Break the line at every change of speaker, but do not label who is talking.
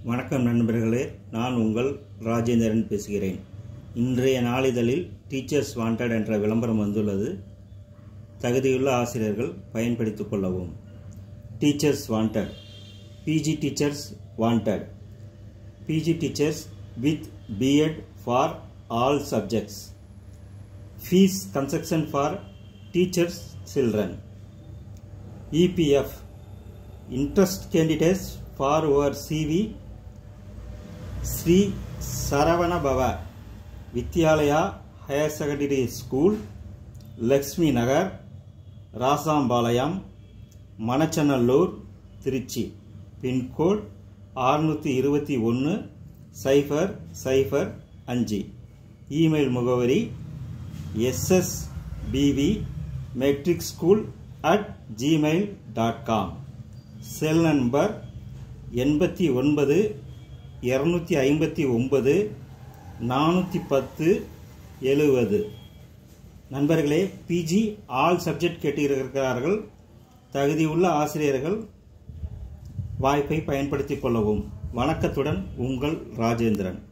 வணக்கம் நண்பர்களே நான் உங்கள் ராஜேந்திரன் பேசுகிறேன் இன்றைய நாளிதழில் டீச்சர்ஸ் வாண்டட் என்ற விளம்பரம் வந்துள்ளது தகுதியுள்ள ஆசிரியர்கள் பயன்படுத்திக் கொள்ளவும் teachers wanted P G teachers wanted P G teachers with B Ed for all subjects fees concession for teachers children E P F interest candidates for our CV Sri Saravana Bhava Vidyalaya Higher Secondary School Lakshmi Nagar Rasampalayam Manachanallur Trichy pincode ஆறுநூற்றி இருபத்தி ஒன்று cipher cipher அஞ்சு email முகவரி S S P V matric school at Gmail dot com cell number எண்பத்தி ஒன்பது இரநூத்தி ஐம்பத்தி ஒன்பது நானூற்றி பத்து எழுபது நண்பர்களே பிஜி ஆல் சப்ஜெக்ட் கேட்டிருக்கிறார்கள் தகுதியுள்ள ஆசிரியர்கள் வாய்ப்பை பயன்படுத்திக் கொள்ளவும் வணக்கத்துடன் உங்கள் ராஜேந்திரன்